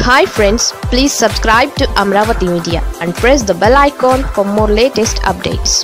hi friends please subscribe to Amaravati media and press the bell icon for more latest updates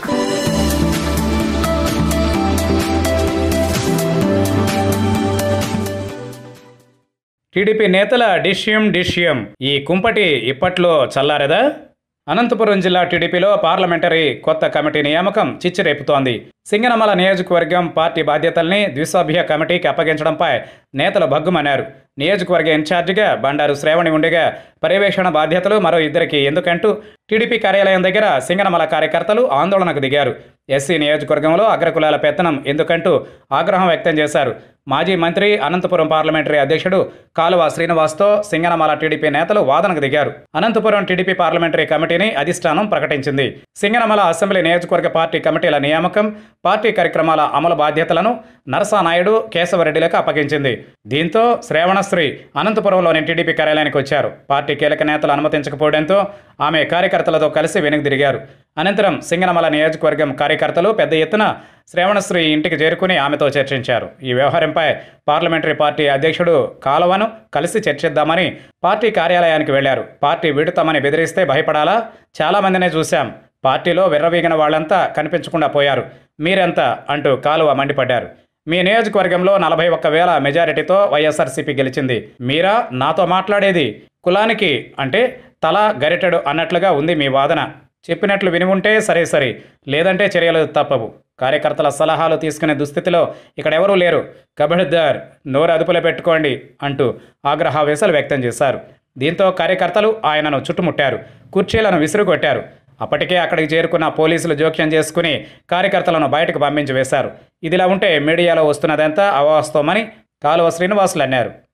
TDP నేతల డిష్యం డిష్యం ఈ కుంపటి ఇప్పట్లో చల్లారదా అనంతపురం జిల్లా టీడీపీలో పార్లమెంటరీ కొత్త కమిటీ నియామకం చిచ్చిరేపుతోంది సింగనమల నియోజకవర్గం పార్టీ బాధ్యతల్ని ద్విసభ్య కమిటీకి అప్పగించడంపై నేతలు భగ్గుమన్నారు నియోజకవర్గ ఇన్ఛార్జిగా బండారు శ్రేవణి ఉండగా పర్యవేక్షణ బాధ్యతలు మరో ఇద్దరికి ఎందుకంటూ టీడీపీ కార్యాలయం దగ్గర సింగనమల కార్యకర్తలు ఆందోళనకు దిగారు ఎస్సీ నియోజకవర్గంలో అగ్రకులాల పెత్తనం ఎందుకంటూ ఆగ్రహం వ్యక్తం చేశారు మాజీ మంత్రి అనంతపురం పార్లమెంటరీ అధ్యక్షుడు కాలువ శ్రీనివాస్తో సింగనమల టీడీపీ నేతలు వాదనకు దిగారు అనంతపురం టీడీపీ పార్లమెంటరీ కమిటీని అధిష్టానం ప్రకటించింది సింగనమల అసెంబ్లీ నియోజకవర్గ పార్టీ కమిటీల నియామకం పార్టీ కార్యక్రమాల అమలు బాధ్యతలను నరసానాయుడు కేశవరెడ్డిలకు అప్పగించింది దీంతో శ్రేవణశ్రీ అనంతపురంలోని టీడీపీ కార్యాలయానికి వచ్చారు పార్టీ కీలక నేతలు అనుమతించకపోవడంతో ఆమె కార్యకర్తలతో కలిసి వెనుక తిరిగారు అనంతరం సింగనమల నియోజకవర్గం కార్యకర్తలు పెద్ద ఎత్తున శ్రేవణశ్రీ ఇంటికి చేరుకుని ఆమెతో చర్చించారు ఈ వ్యవహారంపై పార్లమెంటరీ పార్టీ అధ్యక్షుడు కాలువను కలిసి చర్చిద్దామని పార్టీ కార్యాలయానికి వెళ్లారు పార్టీ విడుతామని బెదిరిస్తే భయపడాలా చాలామందినే చూశాం పార్టీలో విర్రవీగిన వాళ్ళంతా కనిపించకుండా పోయారు మీరెంత అంటూ కాలువ మండిపడ్డారు మీ నియోజకవర్గంలో నలభై ఒక్క వేల మెజారిటీతో వైఎస్ఆర్సీపీ గెలిచింది మీరా నాతో మాట్లాడేది కులానికి అంటే తల గరిటెడు అన్నట్లుగా ఉంది మీ వాదన చెప్పినట్లు విని ఉంటే సరే సరే లేదంటే చర్యలు తప్పవు కార్యకర్తల సలహాలు తీసుకునే దుస్థితిలో ఇక్కడ ఎవరూ లేరు కబడ్దార్ నోరు అదుపులో పెట్టుకోండి అంటూ ఆగ్రహావేశాలు వ్యక్తం చేశారు దీంతో కార్యకర్తలు ఆయనను చుట్టుముట్టారు కుర్చీలను విసురుకొట్టారు అప్పటికే అక్కడికి చేరుకున్న పోలీసులు జోక్యం చేసుకుని కార్యకర్తలను బయటకు పంపించి వేశారు ఇదిలా ఉంటే మీడియాలో వస్తున్నదంతా అవాస్తవమని కాలువ శ్రీనివాసులు అన్నారు